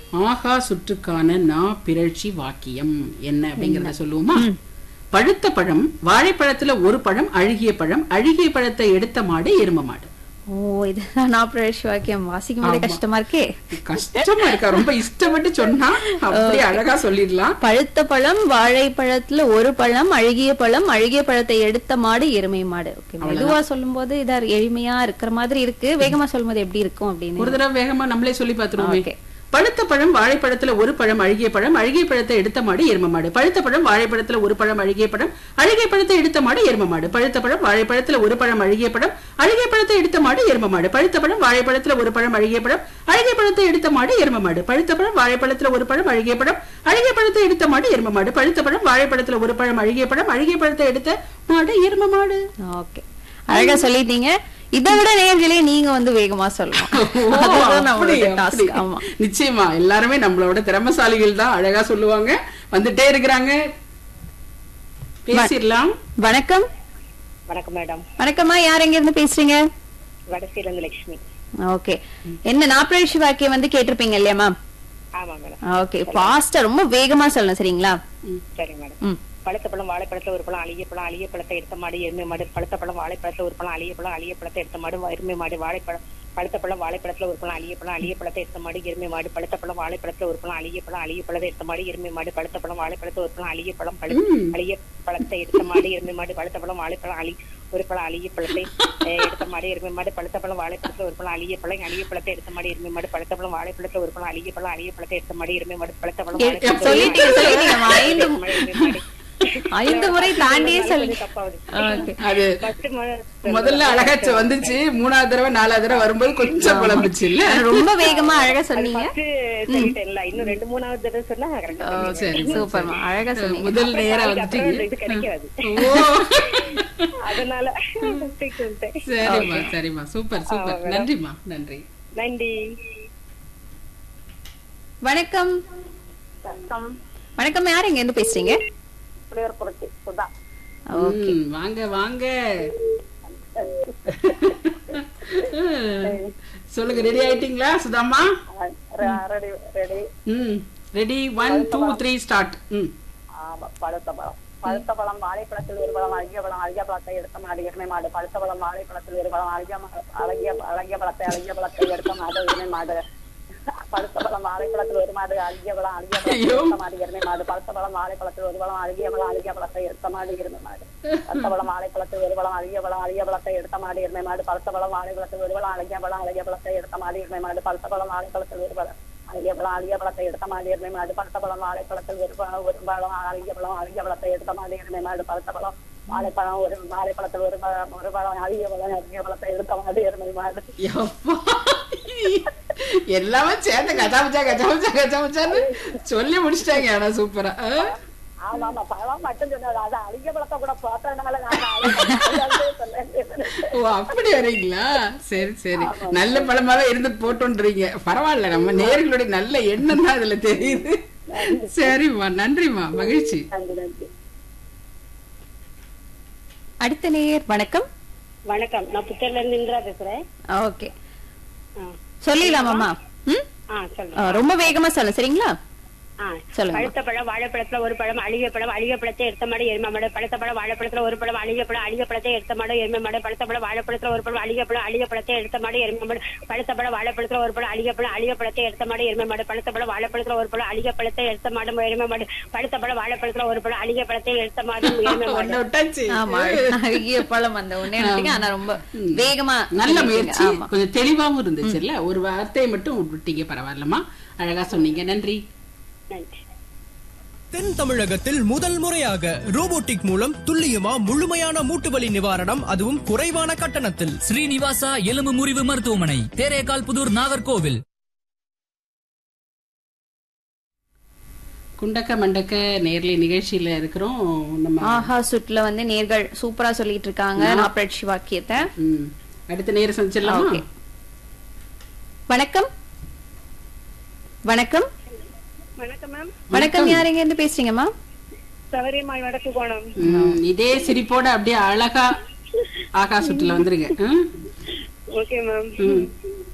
ஆகா சுற்றுக்கான நா பிறழ்ச்சி வாக்கியம் என்ன அப்படிங்கறத சொல்லுவோமா பழுத்த பழம் வாழைப்பழத்துல ஒரு பழம் அழுகிய பழம் அழுகிய பழத்தை எடுத்த மாடு எரும மாடு ஓ இதுதான் நான் பிரவேஷ் வாக்கியம் வாசிக்கும் போதே கஷ்டமா இருக்கே கஷ்டமா இருக்கா ரொம்ப இஷ்டப்பட்டு சொன்னா அப்படியே அழகா சொல்லிடலாம் பழுத்த பழம் வாழைப்பழத்துல ஒரு பழம் அழுகிய பழம் அழுகிய பழத்தை எடுத்த மாடு எருமை மாடு ஓகே மெதுவா சொல்லும்போது இதா எளிமையா இருக்கிற மாதிரி இருக்கு வேகமா சொல்லும்போது எப்படி இருக்கும் அப்படின்னு ஒரு தடவை வேகமா நம்மளே சொல்லி பார்த்துருவோமே Okay. பழுத்த பழம் வாழைப்பழத்துல ஒரு பழம் அழுகிய பழம் அழுகிய பழத்தை எடுத்த மாடு எரும மாடு பழுத்த பழம் வாழைப்பழத்துல ஒரு பழம் அழுகிய பழம் அழுகிய பழத்தை எடுத்த மாடு எரும மாடு பழுத்த பழம் வாழைப்பழத்துல ஒரு பழம் அழுகிய பழம் அழுகிய பழத்தை எடுத்த மாடு எரும மாடு பழுத்த பழம் வாழைப்பழத்துல ஒரு பழம் அழுகிய பழம் அழுகிய பழத்தை எடுத்த மாடு எரும மாடு பழுத்த பழம் வாழைப்பழத்துல ஒரு பழம் அழுகிய பழம் அழுகிய பழத்தை எடுத்த மாடு எரும மாடு பழுத்த பழம் வாழைப்பழத்துல ஒரு பழம் அழுகிய பழம் அழுகிய பழத்தை எடுத்த மாடு எரும மாடு ஓகே அழகா சொல்லிட்டீங்க இதை விட நேர்களே நீங்க வந்து வேகமா சொல்லணும் ஓ, அதுதான் அப்படி, நம்மளோட அப்படி. டாஸ்க் ஆமா நிச்சயமா எல்லாருமே நம்மளோட திறமசாலிகள் தான் அழகா சொல்லுவாங்க வந்துட்டே இருக்கிறாங்க பேசிடலாம் வணக்கம் வணக்கம் மேடம் வணக்கம்மா யார் எங்க இருந்து பேசுறீங்க வடசீலந்து லட்சுமி ஓகே என்ன நாப்பிரவேஷ் வாக்கியம் வந்து கேட்டிருப்பீங்க இல்லையா மேம் ஆமா மேடம் ஓகே ஃபாஸ்டா ரொம்ப வேகமா சொல்லணும் சரிங்களா சரி மேடம் ம் பழுத்த பழம் வாழைப்பழத்துல ஒரு பழம் அழிய பழம் அழிய பழத்தை எடுத்த மாடு எருமை மாடு பழுத்த பழம் வாழைப்பழத்துல ஒரு பழம் அழிய பழம் அழிய பழத்தை எடுத்த மாடு எருமை மாடு வாழைப்பழம் பழுத்த பழம் வாழைப்பழத்துல ஒரு பழம் அழிய பழம் அழிய பழத்தை எடுத்த மாடு எருமை மாடு பழுத்த பழம் வாழைப்பழத்துல ஒரு பழம் அழிய பழம் அழிய பழத்தை எடுத்த மாடு எருமை மாடு பழுத்த பழம் வாழைப்பழத்துல ஒரு பழம் அழிய பழம் பழு அழிய பழத்தை எடுத்த மாடு எருமை மாடு பழுத்த பழம் வாழைப்பழம் அழி ஒரு பழம் அழிய பழத்தை அஹ், எடுத்த மாடு எருமை மாடு பழுத்த பழம் வாழைப்பழத்துல ஒரு பழம் அழிய பழம் அழிய பழத்தை எடுத்த மாடு எருமை மாடு பழுத்த பழம் வாழைப்பழத்துல ஒரு பழம் அழிய பழம் அழிய பழத்தை எடுத்த மாடு எருமை மாடு பழுத்த பழம் எ- வாழைப்பழத்துல ஒரு சொல்லிட்டீங்க, பழம் சொல்லிட்டீங்கம்மா. ஐந்து எடுத்த மாடு, எருமை மாடு. ஐந்து முறை தாண்டியே சொல்லி கொஞ்சம் தப்பாகுது. ஓகே அது First மு- முதல்ல அழகாச்ச வந்துச்சு மூணாவது தடவை நாலாவது தடவை வரும்போது கொஞ்சம் குழம்புச்சு இல்ல ரொம்ப வேகமா அழகா சொன்னீங்க first சொல்லிட்டேன்ல, இன்னும் ரெண்டு மூணாவது தடவை சொன்னா correct ஆ ஓ, சரி சூப்பர்மா அழகா சொன்னீங்க முதல் நேரா அப்புறம் வந்துட்டீங்க இது கிடைக்காது ஓ அதனால stick சொல்லிட்டேன். சரிம்மா சரிம்மா சூப்பர் சூப்பர் நன்றிம்மா நன்றி நன்றி வணக்கம் வணக்கம் யார் எங்க இருந்து பேசுறீங்க புளியூர் புரட்சி சுதா ம், வாங்க வாங்க சொல்லுங்க ரெடி ஆயிட்டீங்களா சுதாம்மா ரெடி ரெடி ம் ready one two three start ம் ஆமா பழுத்த பழம் பழுத்த பழம் வாழைப்பழத்தில் ஒரு பழம் அழகிய பழம் அழகிய பழத்தை எடுத்த மாடு எருமை மாடு பழுத்த பழம் வாழைப்பழத்தில் ஒரு பழம் அழகிய ம- அழகிய அழகிய பழத்தை அழகிய பழத்தை எடுத்த மாடு எருமை மாடு பழுத்த பழம் வாழைப்பழத்தில் ஒரு மாடு அழகிய பழம் அழகிய பழத்தை ஐயோ. எடுத்த மாடு எருமை மாடு பழுத்த பழம் வாழைப்பழத்தில் ஒரு பழம் அழகிய பழம் அழகிய பழத்தை எடுத்த மாடு எருமை மாடு பழுத்த பழம் வாழைப்பழத்தில் ஒரு பழம் அழகிய பழம் அழகிய பழத்தை எடுத்த மாடு எருமை மாடு பழுத்த பழம் வாழைப்பழத்தில் ஒரு பழம் அழகிய பழம் அழகிய பழத்தை எடுத்த மாடு எருமை மாடு பழுத்த பழம் வாழைப்பழத்தில் ஒரு பழம் அழகிய பழம் அழகிய பழத்தை எடுத்த மாடு எருமை மாடு பழுத்த பழம் வாழைப்பழத்தில் ஒரு பழம் ஒரு பழம் அழகிய பழம் அழகிய பழத்தை எடுத்த மாடு எருமை மாடு பழுத்த பழம் வாழைப்பழம் ஒரு வாழைப்பழத்தில் ஒரு பழம் ஒரு பழம் அழகிய பழம் அழகிய பழத்தை எடுத்த மாடு எருமை மாடு யப்பா. எல்லாமே சேர்ந்து கச்சாமச்சா கச்சாமச்சா கச்சாமச்சான்னு சொல்லி முடிச்சிட்டாங்க ஆனா சூப்பரா ஆ? ஆமா ஆமா பழம் மட்டும் சொன்னது அது அழகிய பழத்தை கூட பார்த்ததுனால நான் அழகிய சொன்னேன் ஓ அப்படி வரீங்களா சரி சரி நல்ல பழமாவே இருந்து போட்டோன்றீங்க பரவாயில்ல நம்ம நேர்களுடைய நல்ல எண்ணம் தான் அதுல தெரியுது சரிம்மா நன்றிம்மா மகிழ்ச்சி நன்றி நன்றி அடுத்த நேயர் வணக்கம் வணக்கம் நான் புத்தர்ல இருந்து இந்திரா பேசுறேன் ஓகே சொல்லிடலாமாம்மா ம் ஆ சொல்லுங்க ஆ, ரொம்ப வேகமா சொல்ல சரிங்களா ஆ, சொல்லுங்க. பழுத்த பழம் வாழைப்பழத்துல ஒரு பழம் அழிய பழம் அழிய பழத்தை எடுத்த மாடு எருமை மாடு பழுத்த பழம் வாழைப்பழத்துல ஒரு பழம் அழிய பழம் அழிய பழத்தை எடுத்த மாடு எருமை மாடு பழுத்த பழம் வாழைப்பழத்துல ஒரு பழம் அழிய பழம் அழிய பழத்தை எடுத்த மாடு எருமை மாடு பழுத்த பழம் வாழைப்பழத்துல ஒரு பழம் அழிய பழம் அழிய பழத்தை எடுத்த மாடு எருமை மாடு பழுத்த பழம் வாழைப்பழத்துல ஒரு பழம் அழிய பழத்தை எடுத்த மாடு எருமை மாடு பழுத்த பழம் வாழைப்பழத்துல ஒரு பழம் அழிய பழத்தை எடுத்த மாடு எருமை மாடு ஒண்ணு விட்டாச்சு ஆமா அழகிய பழம் அந்த ஒண்ணே நினைச்சீங்க ஆனா ரொம்ப வேகமா நல்ல சொல்லிட்டீங்க. முயற்சி ஆமா கொஞ்சம் தெளிவாவும் இருந்துச்சுல்ல ஒரு வார்த்தையை மட்டும் விட்டீங்க பரவாயில்லம்மா அழகா சொன்னீங்க நன்றி நன்றி தென் தமிழகத்தில் முதல் முறையாக ரோபோட்டிக் மூலம் துல்லியமா முழுமையான மூட்டு வலி நிவாரணம் அதுவும் குறைவான கட்டணத்தில் ஸ்ரீனிவாசா எலும்பு முறிவு மருத்துவமனை தேரேகால் புதூர் நாகர்கோவில் குண்டக்க மண்டக்க நேர்லை நிகழ்ச்சியில இருக்கிறோம் நம்ம ஆஹா சுட்ல வந்து நேர்கள் சூப்பரா சொல்லிட்டு இருக்காங்க நாப்பரட்சி வாக்கியத்தை ம். அடுத்த நேரம் சந்திச்சிடலாமா ஓகே. வணக்கம் வணக்கம் வணக்கம் மேம் வணக்கம் யார் எங்க இருந்து பேசுறீங்கம்மா சவரியம்மாள் வடக்கு கோணம் ம், இதே சிரிப்போட அப்படியே அழகா ஆகா சுற்றுல வந்துருங்க ம்? ஓகே மேம் ம்.